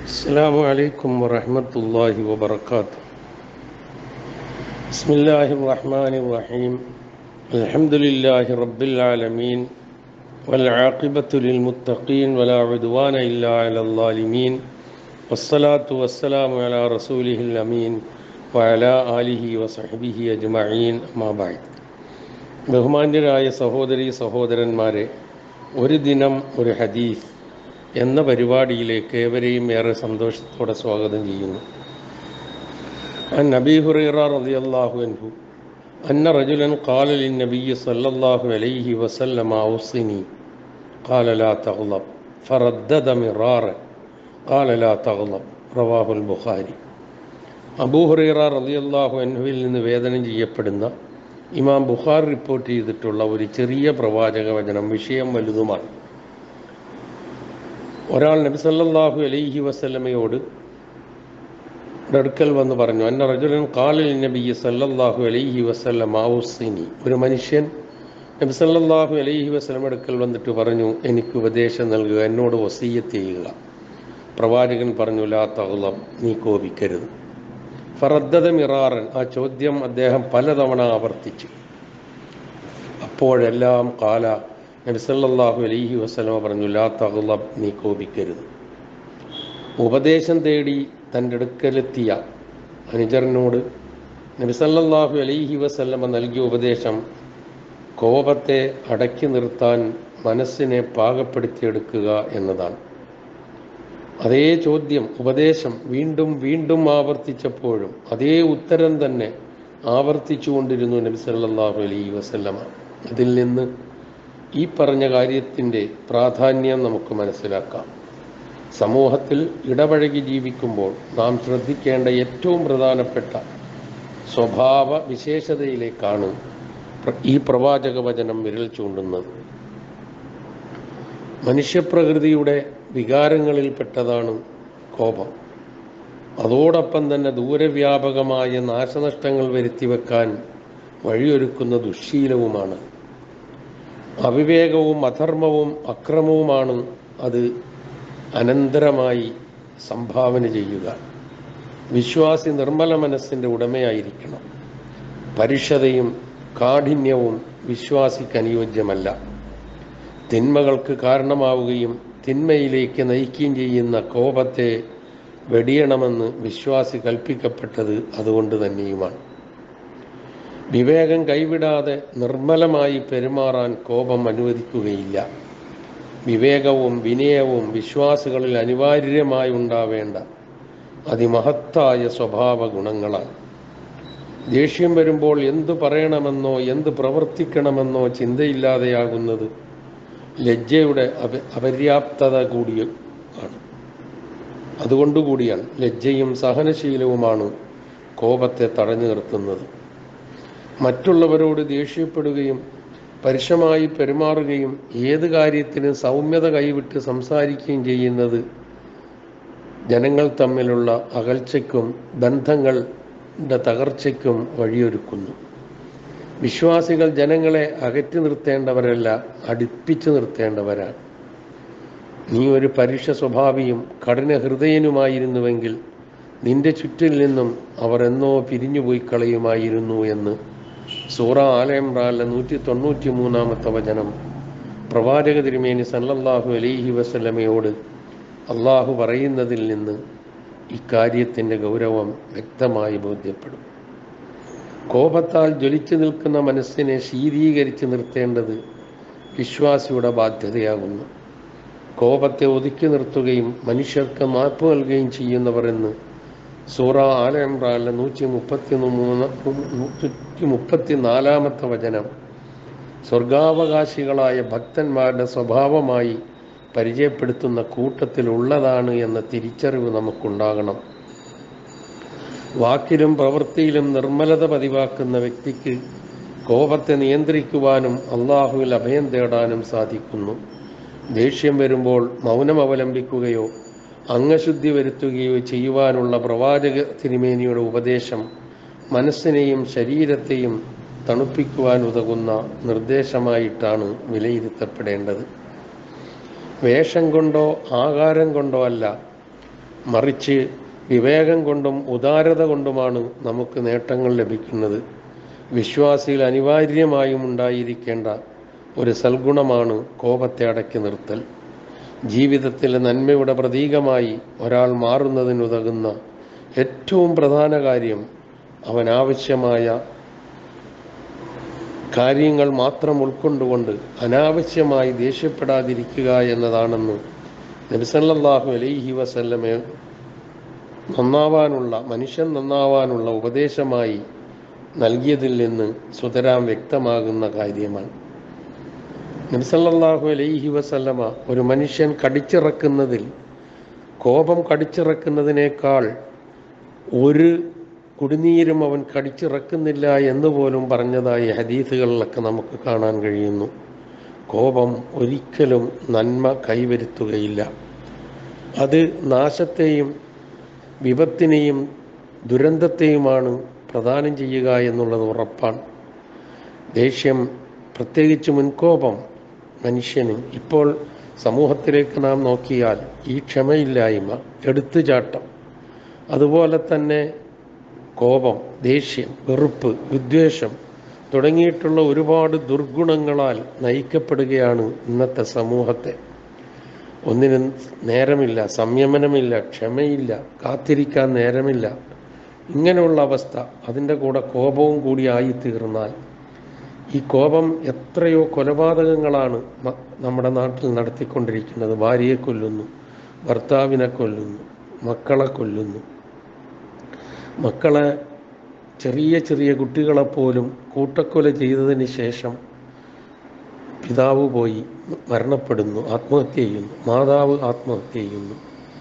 السلام عليكم ورحمة الله وبركاته بسم الله الرحمن الرحيم الحمد لله رب العالمين والعاقبة للمتقين ولا عدوان إلا على الظالمين والصلاة والسلام على رسوله الأمين وعلى آله وصحبه أجمعين أما بعد ബഹുമാന്യരായ സഹോദരി സഹോദരന്മാരെ ഒരു ദിനം ഒരു ഹദീസ് എന്ന പരിപാടിയിലേക്ക് ഏവരെയും ഏറെ സന്തോഷത്തോടെ സ്വാഗതം ചെയ്യുന്നു عن أبي هريرة رضي الله عنه أن رجلا قال للنبي صلى الله عليه وسلم أوصني قال لا تغضب فردد مرارا قال لا تغضب رواه البخاري അബൂ ഹുറൈറ റളിയല്ലാഹു അൻഹുവിൽ നിന്ന് വേദനം ചെയ്യപ്പെടുന്ന ഇമാം ബുഖാർ റിപ്പോർട്ട് ചെയ്തിട്ടുള്ള ഒരു ചെറിയ പ്രവാചക വചനം വിഷയം വലുതുമാണ് ഒരാൾ നബി സല്ലല്ലാഹു അലൈഹി വസല്ലമയോട് അടുക്കൽ വന്ന് പറഞ്ഞു അന്ന റജുലൻ കാലിൽ നബി സല്ലല്ലാഹു അലൈഹി വസല്ലം ഔസിനി ഒരു മനുഷ്യൻ നബി സല്ലല്ലാഹു അലൈഹി വസല്ലം അടുക്കൽ വന്നിട്ട് പറഞ്ഞു എനിക്ക് ഉപദേശം നൽകുക എന്നോട് വസീയത്ത് ചെയ്യുക പ്രവാചകൻ പറഞ്ഞു ലാ തഗ്ലം നീ കോപിക്കരുത് ഫറദ്ദത മിറാറൻ ആ ചോദ്യം അദ്ദേഹം പലതവണ ആവർത്തിച്ചു അപ്പോഴെല്ലാം കാല നബി സല്ലല്ലാഹു അലൈഹി വസല്ലമ പറഞ്ഞു ലാ തഗ്ലബ് നീ കോപിക്കരുത് ഉപദേശം തേടി തൻ്റെ അടുക്കലെത്തിയ അനുചരനോട് നബി സല്ലല്ലാഹു അലൈഹി വസല്ലമ നൽകിയ ഉപദേശം കോപത്തെ അടക്കി നിർത്താൻ മനസ്സിനെ പാകപ്പെടുത്തിയെടുക്കുക എന്നതാണ് അതേ ചോദ്യം ഉപദേശം വീണ്ടും വീണ്ടും ആവർത്തിച്ചപ്പോഴും അതേ ഉത്തരം തന്നെ ആവർത്തിച്ചുകൊണ്ടിരുന്നു നബി സല്ലല്ലാഹു അലൈഹി വസല്ലമ അതിൽ നിന്ന് ഈ പറഞ്ഞ കാര്യത്തിൻ്റെ പ്രാധാന്യം നമുക്ക് മനസ്സിലാക്കാം സമൂഹത്തിൽ ഇടപഴകി ജീവിക്കുമ്പോൾ നാം ശ്രദ്ധിക്കേണ്ട ഏറ്റവും പ്രധാനപ്പെട്ട സ്വഭാവ വിശേഷതയിലേക്കാണ് ഈ പ്രവാചക വചനം വിരൽ ചൂണ്ടുന്നത് മനുഷ്യപ്രകൃതിയുടെ വികാരങ്ങളിൽപ്പെട്ടതാണ് കോപം അതോടൊപ്പം തന്നെ ദൂരവ്യാപകമായ നാശനഷ്ടങ്ങൾ വരുത്തിവെക്കാൻ വഴിയൊരുക്കുന്ന ദുശ്ശീലവുമാണ് അവിവേകവും അധർമ്മവും അക്രമവുമാണ് അത് അനന്തരമായി സംഭാവന ചെയ്യുക വിശ്വാസി നിർമ്മല മനസ്സിൻ്റെ ഉടമയായിരിക്കണം പരുഷതയും കാഠിന്യവും വിശ്വാസിക്ക് അനുയോജ്യമല്ല തിന്മകൾക്ക് കാരണമാവുകയും തിന്മയിലേക്ക് നയിക്കുകയും ചെയ്യുന്ന കോപത്തെ വെടിയണമെന്ന് വിശ്വാസി കൽപ്പിക്കപ്പെട്ടത് അതുകൊണ്ട് തന്നെയുമാണ് വിവേകം കൈവിടാതെ നിർമ്മലമായി പെരുമാറാൻ കോപം അനുവദിക്കുകയില്ല വിവേകവും വിനയവും വിശ്വാസികളിൽ അനിവാര്യമായി ഉണ്ടാവേണ്ട അതിമഹത്തായ സ്വഭാവ ഗുണങ്ങളാണ് ദേഷ്യം വരുമ്പോൾ എന്തു പറയണമെന്നോ എന്ത് പ്രവർത്തിക്കണമെന്നോ ചിന്തയില്ലാതെയാകുന്നത് ലജ്ജയുടെ അപ അപര്യാപ്തത കൂടിയ ആണ് അതുകൊണ്ടുകൂടിയാണ് ലജ്ജയും സഹനശീലവുമാണ് കോപത്തെ തടഞ്ഞു നിർത്തുന്നത് മറ്റുള്ളവരോട് ദേഷ്യപ്പെടുകയും പരുഷമായി പെരുമാറുകയും ഏത് കാര്യത്തിനും സൗമ്യത കൈവിട്ട് സംസാരിക്കുകയും ചെയ്യുന്നത് ജനങ്ങൾ തമ്മിലുള്ള അകൽച്ചയ്ക്കും ബന്ധങ്ങളുടെ തകർച്ചയ്ക്കും വഴിയൊരുക്കുന്നു വിശ്വാസികൾ ജനങ്ങളെ അകറ്റി നിർത്തേണ്ടവരല്ല അടുപ്പിച്ചു നിർത്തേണ്ടവരാണ് നീ ഒരു പരുഷ സ്വഭാവിയും കഠിന ഹൃദയനുമായിരുന്നുവെങ്കിൽ നിന്റെ ചുറ്റിൽ നിന്നും അവർ എന്നോ പിരിഞ്ഞുപോയി കളയുമായിരുന്നു എന്ന് സൂറ ആലയംറാലിലെ നൂറ്റി തൊണ്ണൂറ്റി മൂന്നാമത്തെ വചനം പ്രവാചക തിരുമേനി സല്ലല്ലാഹു അലൈഹി വസല്ലമയോട് അള്ളാഹു പറയുന്നതിൽ നിന്ന് ഇക്കാര്യത്തിൻ്റെ ഗൗരവം വ്യക്തമായി ബോധ്യപ്പെടും കോപത്താൽ ജ്വലിച്ചു നിൽക്കുന്ന മനസ്സിനെ ശീതീകരിച്ച് നിർത്തേണ്ടത് വിശ്വാസിയുടെ ബാധ്യതയാകുന്നു കോപത്തെ ഒതുക്കി നിർത്തുകയും മനുഷ്യർക്ക് മാപ്പ് നൽകുകയും ചെയ്യുന്നവർ എന്ന് സൂറ ആല ഇമ്രാനിലെ നൂറ്റി മുപ്പത്തി മൂന്ന് നൂറ്റി മുപ്പത്തി നാലാമത്തെ വചനം സ്വർഗാവകാശികളായ ഭക്തന്മാരുടെ സ്വഭാവമായി പരിചയപ്പെടുത്തുന്ന കൂട്ടത്തിലുള്ളതാണ് എന്ന തിരിച്ചറിവ് നമുക്കുണ്ടാകണം വാക്കിലും പ്രവൃത്തിയിലും നിർമ്മലത പതിവാക്കുന്ന വ്യക്തിക്ക് കോപത്തെ നിയന്ത്രിക്കുവാനും അള്ളാഹുവിൽ അഭയം തേടാനും സാധിക്കുന്നു ദേഷ്യം വരുമ്പോൾ മൗനം അവലംബിക്കുകയോ അംഗശുദ്ധി വരുത്തുകയോ ചെയ്യുവാനുള്ള പ്രവാചക തിരുമേനിയുടെ ഉപദേശം മനസ്സിനെയും ശരീരത്തെയും തണുപ്പിക്കുവാൻ ഉതകുന്ന നിർദ്ദേശമായിട്ടാണ് വിലയിരുത്തപ്പെടേണ്ടത് വേഷം കൊണ്ടോ ആകാരം കൊണ്ടോ അല്ല മറിച്ച് വിവേകം കൊണ്ടും ഉദാരത കൊണ്ടുമാണ് നമുക്ക് നേട്ടങ്ങൾ ലഭിക്കുന്നത് വിശ്വാസിയിൽ അനിവാര്യമായും ഉണ്ടായിരിക്കേണ്ട ഒരു സൽഗുണമാണ് കോപത്തെ അടക്കി നിർത്തൽ ജീവിതത്തിലെ നന്മയുടെ പ്രതീകമായി ഒരാൾ മാറുന്നതിനുതകുന്ന ഏറ്റവും പ്രധാന കാര്യം അവൻ ആവശ്യമായ കാര്യങ്ങൾ മാത്രം ഉൾക്കൊണ്ടുകൊണ്ട് അനാവശ്യമായി ദേഷ്യപ്പെടാതിരിക്കുക എന്നതാണെന്ന് നബിസല്ലാഹു അലൈഹി വസല്ലമെ നന്നാവാനുള്ള മനുഷ്യൻ നന്നാവാനുള്ള ഉപദേശമായി നൽകിയതിൽ നിന്ന് സുതരാം വ്യക്തമാകുന്ന കാര്യമാണ് നബിസല്ലാഹു അലൈഹി വസല്ലമ ഒരു മനുഷ്യൻ കടിച്ചിറക്കുന്നതിൽ കോപം കടിച്ചിറക്കുന്നതിനേക്കാൾ ഒരു കുടിനീരും അവൻ കടിച്ചിറക്കുന്നില്ല എന്ന് പോലും പറഞ്ഞതായി ഹദീസുകളിലൊക്കെ നമുക്ക് കാണാൻ കഴിയുന്നു കോപം ഒരിക്കലും നന്മ കൈവരുത്തുകയില്ല അത് നാശത്തെയും വിപത്തിനെയും ദുരന്തത്തെയുമാണ് പ്രദാനം ചെയ്യുക എന്നുള്ളത് ഉറപ്പാണ് ദേഷ്യം പ്രത്യേകിച്ച് മുൻകോപം മനുഷ്യന് ഇപ്പോൾ സമൂഹത്തിലേക്ക് നാം നോക്കിയാൽ ഈ ക്ഷമയില്ലായ്മ എടുത്തുചാട്ടം അതുപോലെ തന്നെ കോപം ദേഷ്യം വെറുപ്പ് വിദ്വേഷം തുടങ്ങിയിട്ടുള്ള ഒരുപാട് ദുർഗുണങ്ങളാൽ നയിക്കപ്പെടുകയാണ് ഇന്നത്തെ സമൂഹത്തെ ഒന്നിനും നേരമില്ല സംയമനമില്ല ക്ഷമയില്ല കാത്തിരിക്കാൻ നേരമില്ല ഇങ്ങനെയുള്ള അവസ്ഥ അതിൻ്റെ കൂടെ കോപവും കൂടി ആയിത്തീർന്നാൽ ഈ കോപം എത്രയോ കൊലപാതകങ്ങളാണ് മ- നമ്മുടെ നാട്ടിൽ നടത്തിക്കൊണ്ടിരിക്കുന്നത് ഭാര്യയെ കൊല്ലുന്നു ഭർത്താവിനെ കൊല്ലുന്നു മക്കളെ കൊല്ലുന്നു മക്കളെ ചെറിയ ചെറിയ കുട്ടികളെപ്പോലും കൂട്ടക്കൊല ചെയ്തതിന് ശേഷം പിതാവ് പോയി മരണപ്പെടുന്നു ആത്മഹത്യ ചെയ്യുന്നു മാതാവ് ആത്മഹത്യ ചെയ്യുന്നു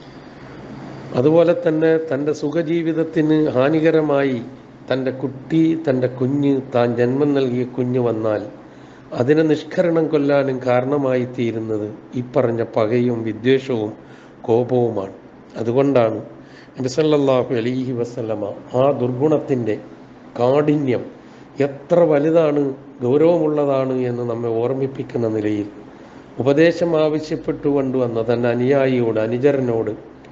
അതുപോലെ തന്നെ തൻ്റെ സുഖജീവിതത്തിന് ഹാനികരമായി തൻ്റെ കുട്ടി തൻ്റെ കുഞ്ഞ് താൻ ജന്മം നൽകിയ കുഞ്ഞ് വന്നാൽ അതിനെ നിഷ്കരണം കൊല്ലാനും കാരണമായി തീരുന്നത് ഈ പറഞ്ഞ പകയും വിദ്വേഷവും കോപവുമാണ് അതുകൊണ്ടാണ് നബിസല്ലാഹു അലൈഹി വസല്ലമ ആ ദുർഗുണത്തിൻ്റെ കാഠിന്യം എത്ര വലുതാണ് ഗൗരവമുള്ളതാണ് എന്ന് നമ്മെ ഓർമ്മിപ്പിക്കുന്ന നിലയിൽ ഉപദേശം ആവശ്യപ്പെട്ടുകൊണ്ട് വന്ന തൻ്റെ അനുയായിയോട് അനുചരനോട്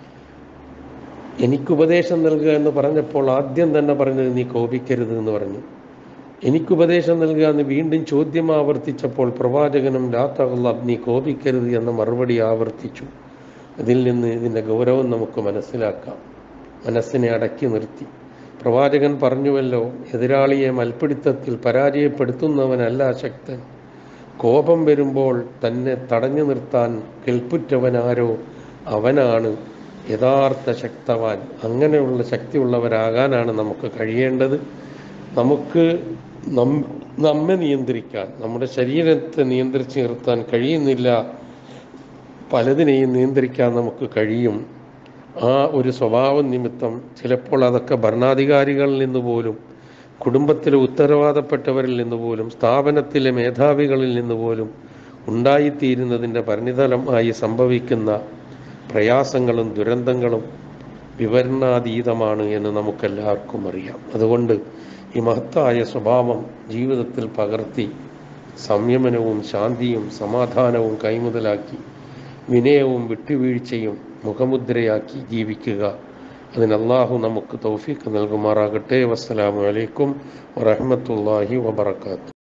എനിക്ക് ഉപദേശം നൽകുക എന്ന് പറഞ്ഞപ്പോൾ ആദ്യം തന്നെ പറഞ്ഞത് നീ കോപിക്കരുത് എന്ന് പറഞ്ഞു എനിക്ക് ഉപദേശം നൽകുക എന്ന് വീണ്ടും ചോദ്യം ആവർത്തിച്ചപ്പോൾ പ്രവാചകനും ലാത്തള്ള നീ കോപിക്കരുത് എന്ന മറുപടി ആവർത്തിച്ചു ഇതിൽ നിന്ന് ഇതിൻ്റെ ഗൗരവം നമുക്ക് മനസ്സിലാക്കാം മനസ്സിനെ അടക്കി നിർത്തി പ്രവാചകൻ പറഞ്ഞുവല്ലോ എതിരാളിയെ മൽപ്പിടുത്തത്തിൽ പരാജയപ്പെടുത്തുന്നവനല്ല ശക്തൻ കോപം വരുമ്പോൾ തന്നെ തടഞ്ഞു നിർത്താൻ കെൽപ്പുറ്റവനാരോ അവനാണ് യഥാർത്ഥ ശക്തവാൻ അങ്ങനെയുള്ള ശക്തിയുള്ളവരാകാനാണ് നമുക്ക് കഴിയേണ്ടത് നമുക്ക് നം നമ്മെ നിയന്ത്രിക്കാൻ നമ്മുടെ ശരീരത്തെ നിയന്ത്രിച്ച് നിർത്താൻ കഴിയുന്നില്ല പലതിനെയും നിയന്ത്രിക്കാൻ നമുക്ക് കഴിയും ആ ഒരു സ്വഭാവ നിമിത്തം ചിലപ്പോൾ അതൊക്കെ ഭരണാധികാരികളിൽ നിന്ന് പോലും കുടുംബത്തിലെ ഉത്തരവാദപ്പെട്ടവരിൽ നിന്ന് പോലും സ്ഥാപനത്തിലെ മേധാവികളിൽ നിന്ന് പോലും ഉണ്ടായിത്തീരുന്നതിൻ്റെ പരിണിതലമായി സംഭവിക്കുന്ന പ്രയാസങ്ങളും ദുരന്തങ്ങളും വിവരണാതീതമാണ് എന്ന് നമുക്കെല്ലാവർക്കും അറിയാം അതുകൊണ്ട് ഈ മഹത്തായ സ്വഭാവം ജീവിതത്തിൽ പകർത്തി സംയമനവും ശാന്തിയും സമാധാനവും കൈമുതലാക്കി വിനയവും വിട്ടുവീഴ്ചയും മുഖമുദ്രയാക്കി ജീവിക്കുക അതിന് അള്ളാഹു നമുക്ക് തൗഫീക്ക് നൽകുമാറാകട്ടെ വസ്സലാമു അലൈക്കും വറഹ്മത്തുള്ളാഹി വബറകാതുഹു